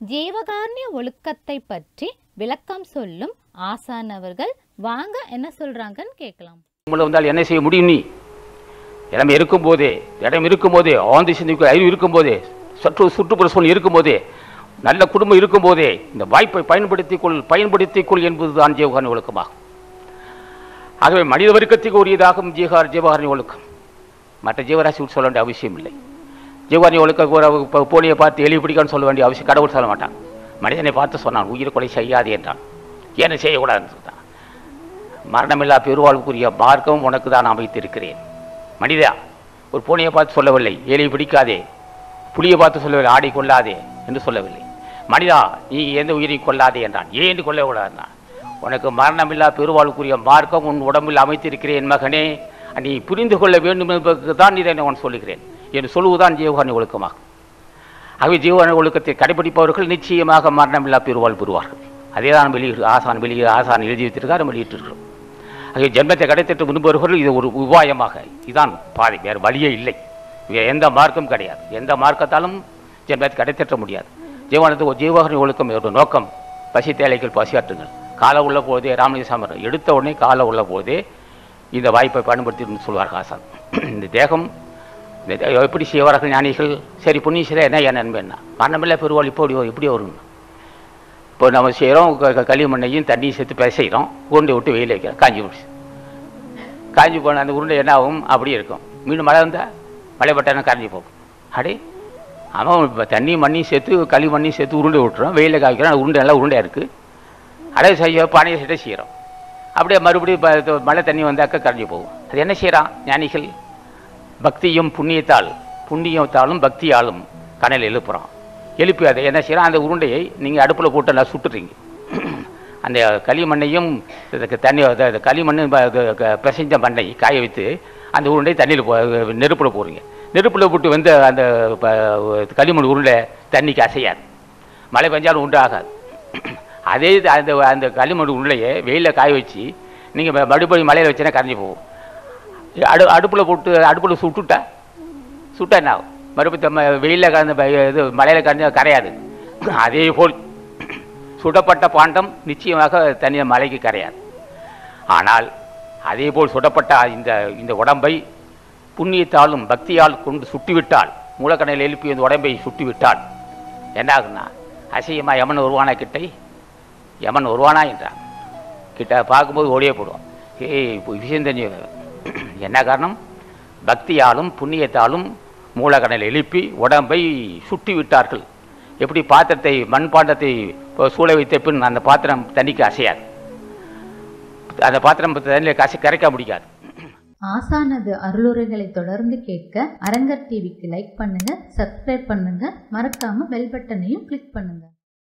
ஜீவகாருண்ய ஒழுக்கத்தை பற்றி விளக்கம் சொல்லும் ஆசான் அவர்கள் வாங்க என்ன சொல்றாங்கன்னு கேட்கலாம் உங்களை வந்தால் என்ன செய்ய முடியும் நீ இடம் இருக்கும்போதே இடம் இருக்கும்போதே ஆழ்ந்து சிந்திக்க அறிவு இருக்கும்போதே சற்று சுற்றுப்புற சூழல் இருக்கும்போதே நல்ல குடும்பம் இருக்கும்போதே இந்த வாய்ப்பை பயன்படுத்திக் கொள் பயன்படுத்திக் கொள் என்பதுதான் ஜீவகாரணி ஒழுக்கமாகும் ஆகவே மனித வர்க்கத்துக்கு உரியதாகும் ஜீகார் ஜீவகாரணி ஒழுக்கம் மற்ற ஜீவராசி சொல்ல வேண்டிய அவசியம் இல்லை ஜீவகாரணி ஒழுக்க ஒரு இப்போ போலியை பார்த்து எலி பிடிக்கான்னு சொல்ல வேண்டிய அவசியம் கடவுள் சொல்ல மாட்டான் மனிதனை பார்த்து சொன்னான் உயிர் கொலை செய்யாதே என்றான் ஏன்னு செய்யக்கூடாதுன்னு சொன்னான் மரணமில்லா பெருவாழ்வுக்குரிய மார்க்கம் உனக்கு தான் அமைத்திருக்கிறேன் மனிதா ஒரு பூனையை பார்த்து சொல்லவில்லை ஏலியை பிடிக்காதே புலியை பார்த்து சொல்லவில்லை ஆடை கொள்ளாதே என்று சொல்லவில்லை மனிதா நீ எந்த உயிரை கொள்ளாதே என்றான் ஏன் என்று கொள்ளக்கூடாதுன்னா உனக்கு மரணமில்லா பெருவாழ்வுக்குரிய மார்க்கம் உன் உடம்பில் அமைத்திருக்கிறேன் மகனே நீ புரிந்து கொள்ள வேண்டும் என்பதற்கு தான் இதை நான் சொல்லுகிறேன் என்று சொல்லுவதுதான் ஜீவகாரணி ஒழுக்கமாகும் ஆகவே ஜீவன ஒழுக்கத்தை கடைபிடிப்பவர்கள் நிச்சயமாக மரணமில்லா பெருவாழ் பெறுவார்கள் அதே தான் வெளியிடு ஆசான் வெளியே ஆசான் எழுதி வைத்திருக்கார் நம்ம வெளியிட்டிருக்கிறோம் ஆகவே ஜென்மத்தை கிடைத்திட்டு விரும்புபவர்கள் இது ஒரு உபாயமாக இதுதான் பாதை வேறு வழியே இல்லை வேறு எந்த மார்க்கம் கிடையாது எந்த மார்க்கத்தாலும் ஜென்மத்தை கிடைத்திட்ட முடியாது ஜீவனத்துக்கு ஜீவகரணி ஒழுக்கம் ஒரு நோக்கம் பசி தேலைகள் பசியாற்றுங்கள் காலை உள்ள போதே ராமலிசாமர் எடுத்த உடனே காலை உள்ள போதே இந்த வாய்ப்பை பயன்படுத்தி சொல்வார்கள் ஆசான் இந்த தேகம் இந்த தே- எப்படி செய்வார்கள் ஞானிகள் சரி புண்ணியசில என்ன என் நண்பன் மரணமில்லை பெருவாள் இப்போ இப்படி எப்படி வரும் இப்போ நம்ம செய்கிறோம் களிமண்ணையும் தண்ணியும் சேர்த்து பிசைகிறோம் உருண்டை விட்டு வெயில் வைக்கிறோம் காஞ்சி போச்சு காஞ்சி போன அந்த உருண்டை என்ன ஆகும் அப்படியே இருக்கும் மீண்டும் மழை வந்தால் மழை பட்டானா கரைஞ்சி போகும் அடே அவன் இப்போ தண்ணி மண்ணையும் சேர்த்து களிமண்ணையும் சேர்த்து உருண்டை விட்டுறோம் வெயிலில் காய்க்கிறோம் அந்த உருண்டை நல்லா உருண்டையாக இருக்குது அடை செய்ய பானையை சேர்த்து செய்கிறோம் அப்படியே மறுபடியும் ப- இது மழை தண்ணி வந்தாக்க கரைஞ்சி போகும் அது என்ன செய்கிறான் ஞானிகள் பக்தியும் புண்ணியத்தால் புண்ணியத்தாலும் பக்தியாலும் கனல் எழுப்புறான் எழுப்பி அதை என்ன செய்யறான் அந்த உருண்டையை நீங்கள் அடுப்பில் போட்டு நல்லா சுட்டுறீங்க அந்த களிமண்ணையும் இதுக்கு தண்ணி அது- அது களிமண் ப- இது க- பிசைஞ்ச மண்ணை காய வைத்து அந்த உருண்டை தண்ணியில் போ நெருப்பில் போடுறீங்க நெருப்பில் போட்டு வந்து அந்த ப- களிமண் உருண்டை தண்ணிக்கு அசையாது மழை பெஞ்சாலும் உண்டு ஆகாது அதே இது அந்த அந்த களிமண் உருளையை வெயிலில் காய வச்சு நீங்கள் மறுபடியும் மலையில் வச்சுன்னா கரைஞ்சி போகும் அடு அடுப்பில் போட்டு அடுப்பில் சுட்டுட்டா சுட்டா என்ன ஆகும் மறுபடியும் வெயிலில் கலந்த ப- இது மலையில் கரைஞ்ச கரையாது அதே போல் சுடப்பட்ட பாண்டம் நிச்சயமாக தனியாக மலைக்கு கரையாது ஆனால் அதே போல் சுடப்பட்ட இந்த இந்த உடம்பை புண்ணியத்தாலும் பக்தியால் கொண்டு சுட்டிவிட்டால் மூலக்கணையில் எழுப்பி இந்த உடம்பை சுட்டிவிட்டால் என்ன ஆகுன்னா அசியமா யமன் வருவானா கிட்டை யமன் வருவானா என்றான் கிட்ட பார்க்கும்போது ஓடியே போடுவான் ஏய் இப்போ விஷயம் தெரிஞ்சு என்ன காரணம் பக்தியாலும் புண்ணியத்தாலும் மூலக்கணையில் எழுப்பி உடம்பை சுட்டி விட்டார்கள் எப்படி பாத்திரத்தை மண் பாண்டத்தை இப்போ சூழ வைத்த பின் அந்த பாத்திரம் தண்ணிக்கு அசையாது அந்த பாத்திரம் தண்ணியில் கசை கரைக்க முடியாது ஆசானது அருளுரைகளை தொடர்ந்து கேட்க அரங்கர் டிவிக்கு லைக் பண்ணுங்க சப்ஸ்கிரைப் பண்ணுங்க மறக்காம பெல் பட்டனையும் கிளிக் பண்ணுங்க